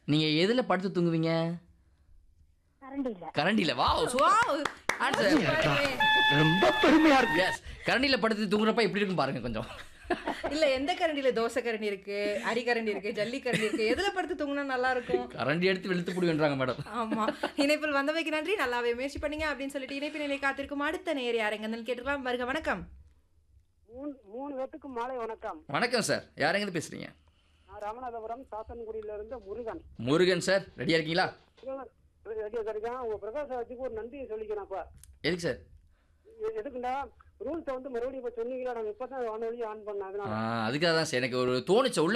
நீங்க எதுல படுத்து தூங்குவீங்க கரண்டில கரண்டில வாவ் வாவ் ஆன்சர் ரொம்ப பெருமையா இருக்கு எஸ் கரண்டில படுத்து தூங்குறப்ப எப்படி இருக்கும் பாருங்க கொஞ்சம் இல்ல எந்த கரண்டில தோசை கரண்டி இருக்கு அரி கரண்டி இருக்கு ஜல்லி கரண்டி இருக்கு எதுல படுத்து தூங்குனா நல்லா இருக்கும் கரண்டி எடுத்து வெளுத்து புடுவேன்றாங்க மேடம் ஆமா இணைப்பில் வந்தவைக்கு நன்றி நல்லாவே முயற்சி பண்ணீங்க அப்படின்னு சொல்லிட்டு இணைப்பு நிலை காத்திருக்கும் அடுத்த நேர் யாருங்க கேட்டுக்கலாம் வருக வணக்கம் மூணு மூணு பேத்துக்கு மாலை வணக்கம் வணக்கம் சார் யாரெங்க பேசுறீங்க நான் ராமநாதபுரம் சாத்தன்குடியில இருந்து முருகன் முருகன் சார் ரெடியா இருக்கீங்களா ரெடியா கிடைக்கும் உங்க பிரகாஷ் ராஜுக்கு ஒரு நன்றி சொல்லிக்கிறேன்ப்பா எதுக்கு சார் எ- எதுக்குண்டா ரூல்ஸை வந்து மறுபடியும் இப்ப சொன்னீங்களா நாங்க இப்பதான் வானொலி ஆன் பண்ண ஆ, அதனால அதுக்காக தான் சார் எனக்கு ஒரு தோணுச்சு உள்ள